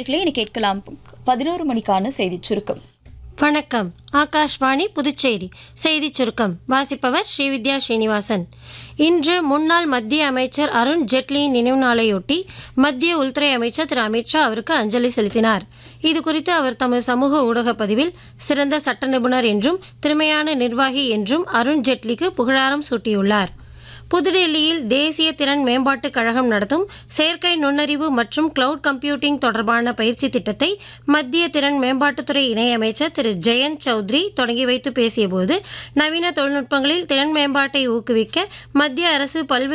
நேயர்களே இனி கேட்கலாம் பதினோரு மணிக்கான செய்திச் சுருக்கம் வணக்கம் ஆகாஷ்வாணி புதுச்சேரி செய்திச் சுருக்கம் வாசிப்பவர் ஸ்ரீவித்யா ஸ்ரீனிவாசன் இன்று முன்னாள் மத்திய அமைச்சர் அருண் ஜெட்லியின் நினைவு நாளையொட்டி மத்திய உள்துறை அமைச்சர் திரு அமித்ஷா அவருக்கு அஞ்சலி செலுத்தினார் இது குறித்து அவர் தமது சமூக ஊடக பதிவில் சிறந்த சட்ட நிபுணர் என்றும் திறமையான நிர்வாகி என்றும் அருண் ஜெட்லிக்கு புகழாரம் சூட்டியுள்ளார் புதுடெல்லியில் தேசிய திறன் மேம்பாட்டுக் கழகம் நடத்தும் செயற்கை நுண்ணறிவு மற்றும் கிளவுட் கம்ப்யூட்டிங் தொடர்பான பயிற்சி திட்டத்தை மத்திய திறன் மேம்பாட்டுத்துறை இணையமைச்சர் திரு ஜெயந்த் சௌத்ரி தொடங்கி வைத்து பேசியபோது நவீன தொழில்நுட்பங்களில் திறன் மேம்பாட்டை ஊக்குவிக்க மத்திய அரசு பல்வேறு